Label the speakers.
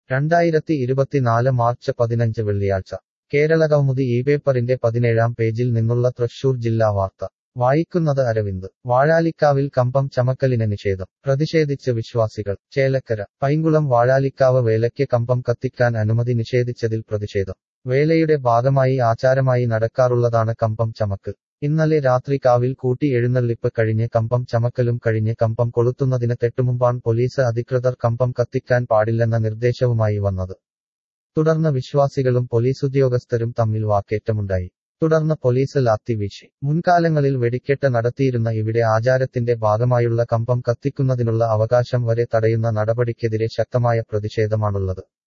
Speaker 1: രണ്ടായിരത്തി ഇരുപത്തിനാല് മാർച്ച് പതിനഞ്ച് വെള്ളിയാഴ്ച കേരള കൗമുദി ഈ പേപ്പറിന്റെ പതിനേഴാം പേജിൽ നിന്നുള്ള തൃശൂർ ജില്ലാ വാർത്ത വായിക്കുന്നത് അരവിന്ദ് വാഴാലിക്കാവിൽ കമ്പം ചമക്കലിന് നിഷേധം പ്രതിഷേധിച്ച് വിശ്വാസികൾ ചേലക്കര പൈങ്കുളം വാഴാലിക്കാവ് വേലയ്ക്ക് കമ്പം കത്തിക്കാൻ അനുമതി നിഷേധിച്ചതിൽ പ്രതിഷേധം വേലയുടെ ഭാഗമായി ആചാരമായി നടക്കാറുള്ളതാണ് കമ്പം ചമക്ക് ഇന്നലെ രാത്രി കാവിൽ കൂട്ടി എഴുന്നള്ളിപ്പ് കഴിഞ്ഞ് കമ്പം ചമക്കലും കഴിഞ്ഞ് കമ്പം കൊളുത്തുന്നതിന് തെട്ടുമുമ്പാണ് പോലീസ് അധികൃതർ കമ്പം കത്തിക്കാൻ പാടില്ലെന്ന നിർദ്ദേശവുമായി വന്നത് തുടർന്ന് വിശ്വാസികളും പോലീസുദ്യോഗസ്ഥരും തമ്മിൽ വാക്കേറ്റമുണ്ടായി തുടർന്ന് പോലീസ് ലാത്തി വീശി മുൻകാലങ്ങളിൽ വെടിക്കെട്ട് നടത്തിയിരുന്ന ഇവിടെ ആചാരത്തിന്റെ ഭാഗമായുള്ള കമ്പം കത്തിക്കുന്നതിനുള്ള അവകാശം വരെ തടയുന്ന നടപടിക്കെതിരെ ശക്തമായ പ്രതിഷേധമാണുള്ളത്